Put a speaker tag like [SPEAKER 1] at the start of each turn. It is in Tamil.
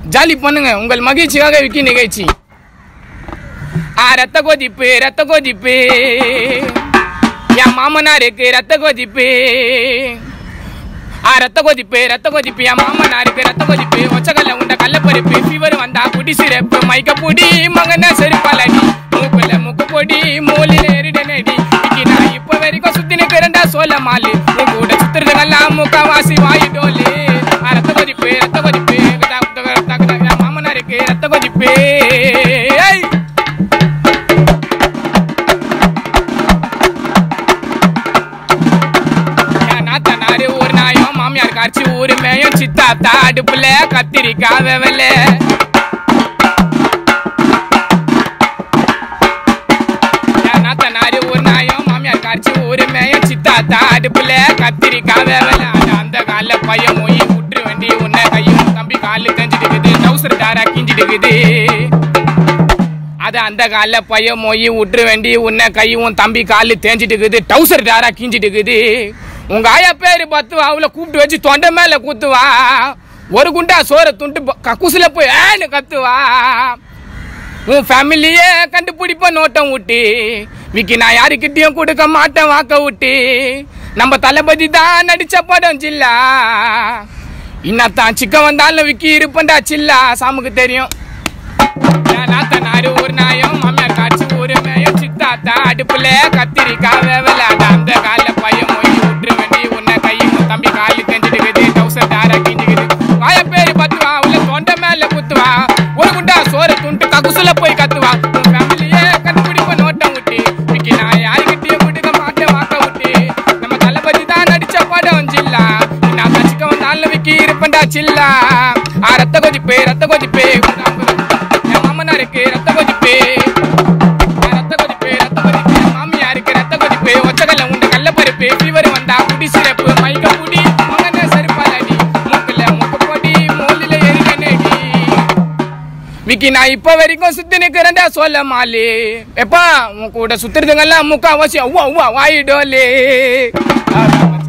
[SPEAKER 1] ஜாலி பண்ணுங்க உங்கள் மகிழ்ச்சியாக விக்கி நிகழ்ச்சி ஆ ரத்த கொதிப்பு ரத்த கொதிப்பு என் மாமனாருக்கு ரத்த கொதிப்பு ஆ ரத்த கொதிப்பு ரத்த கொதிப்பு என் மாமனாருக்கு ரத்த கொதிப்பு ஒச்சகல்ல உண்ட கள்ளப்பருப்பு ஃபீவர் வந்தா குடி சிறப்பு மைக்க பொடி மகன செருப்பாலடி மூக்குல முக்கு பொடி மூலில எரிட நடி இன்னைக்கு நான் இப்ப வரைக்கும் சுத்தி நிக்கிறேன்டா சோழ மாலு உன் கூட சுத்துறதுக்கெல்லாம் முக்கவாசி வாயு டோலு ஆ ரத்த கொதிப்பு ரத்த கொதிப்பு குதா, குதா, குதா, குதா, என் மாமனாருக்கு ரத்த கொதிப்பு ஏய் என் நாத்தனாரு ஒரு நாயும் மாமியார் காய்ச்சி ஊரு மேயும் சித்தாத்தா அடுப்புல கத்திரிக்காய் வெவல என் நாத்தனாரு ஒரு நாயும் மாமியார் காய்ச்சி ஊரு மேயும் சித்தாத்தா அடுப்புல கத்திரிக்காய் வெவல அது அந்த கால பையன் மொய் விட்டுரு வண்டி உன்னை கையும் தம்பி காலு தெரிஞ்சிட்டு இருக்குது டவுசர் டாரா கிஞ்சிட்டு இருக்குது அது அந்த கால பைய மொய் விட்டுரு வேண்டி உன்னை கையும் தம்பி காலு தேஞ்சிட்டு இருக்குது டவுசர் டாரா கீஞ்சிட்டு இருக்குது உங்க ஆயா பேரு பத்து அவளை கூப்பிட்டு வச்சு தொண்டை மேல குத்துவா ஒரு குண்டா சோற துண்டு ப- கக்கூசுல போய் ஏன்னு கத்துவா உன் ஃபேமிலியே கண்டுபிடிப்ப நோட்டம் விட்டு விக்கி நான் யாருக்கிட்டையும் கொடுக்க மாட்டேன் வாக்க விட்டு நம்ம தளபதி தான் நடிச்ச படம் ஜில்லா இன்னத்தான் சிக்கன் வந்தாலும் விக்கி இருப்பண்டா சில்லா சாமுக்கு தெரியும் என் நாத்தனாரு ஒரு நாயம் மாமியார் காட்சி ஒரு மேயம் சித்தாத்தா அடுப்புல கத்திரிக்காய் வேவல அது அந்த கால பையன் மொய் விட்டுரு வேண்டி உன்னை கையும் உன் தம்பி காலு தெரிஞ்சிடுக்குது டவுசர் தாரா கிஞ்சிக்குது வாய பேரு பத்துவா உள்ள தொண்டை மேல குத்துவா ஒரு குண்டா சோறு துண்டு ககுசுல போய் கத்துவா உன் ஃபேமிலியே கண்டுபிடிப்ப நோட்டம் விட்டு இன்னைக்கு நான் யாருக்கிட்டையும் கொடுக்க மாட்டேன் வாக்க விட்டு நம்ம தளபதி தான் நடிச்ச படம் ஜில்லா நான் தச்சுக்க வந்தாலும் விக்கி இருப்பேன்டா சில்லா ஆ ரத்த கொதிப்பு ரத்த கொதிப்பு என் மாமனாருக்கு ரத்த கொதிப்பு என் ரத்த கொதிப்பு ரத்த கொதிப்பு என் மாமியாருக்கு ரத்த கொதிப்பு ஒச்சகல்ல உண்டு கள்ளப்பருப்பு ஃபீவர் வந்தா குடி சிறப்பு மைக்க குடி மகன செருப்பாலடி மூக்குல மூக்கு பொடி மூலில எரிக நெடி விக்கி நான் இப்ப வரைக்கும் சுத்தி நிக்கிறேன்டா சொல்ல மாலி எப்பா உன் கூட சுத்துறதுங்கெல்லாம் முக்கா அவசியம் உவா உவா வாயிடோலே